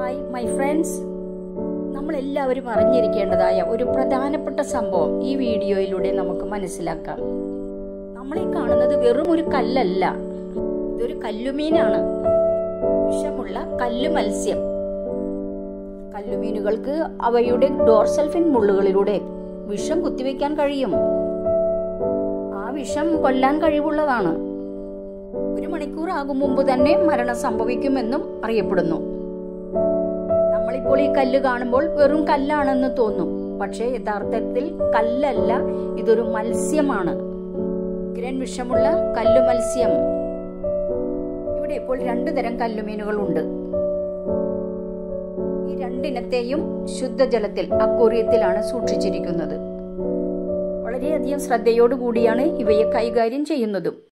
hi my friends നമ്മൾ എല്ലാവരും അറിഞ്ഞിരിക്കേണ്ടതായ ഒരു പ്രധാനപ്പെട്ട സംഭവം ഈ വീഡിയോയിലൂടെ നമുക്ക് മനസ്സിലാക്കാം നമ്മളീ കാണുന്നത് വെറും ഒരു കല്ലല്ല ഇതൊരു കല്ലുമീനാണ് വിഷമുള്ള കല്ലു മത്സ്യം കല്ലുമീനുകൾക്ക് അവയുടെ ഡോർസൽഫിൻ മുള്ളുകളിലൂടെ വിഷം കുത്തിവെക്കാൻ കഴിയും ആ വിഷം കൊല്ലാൻ കഴിവുള്ളതാണ് ഒരു മണിക്കൂർ ആകും മുമ്പ് തന്നെ മരണം സംഭവിക്കുമെന്നും അറിയപ്പെടുന്നു നമ്മളിപ്പോൾ ഈ കല്ല് കാണുമ്പോൾ വെറും കല്ലാണെന്ന് തോന്നും പക്ഷേ യഥാർത്ഥത്തിൽ കല്ലല്ല ഇതൊരു മത്സ്യമാണ് ഉഗ്രൻ വിഷമുള്ള കല്ലു മത്സ്യം ഇവിടെ ഇപ്പോൾ രണ്ടു തരം കല്ലുമീനുകൾ ഉണ്ട് ഈ രണ്ടിനത്തെയും ശുദ്ധജലത്തിൽ അക്കൂറിയത്തിലാണ് സൂക്ഷിച്ചിരിക്കുന്നത് വളരെയധികം ശ്രദ്ധയോടുകൂടിയാണ് ഇവയെ കൈകാര്യം ചെയ്യുന്നതും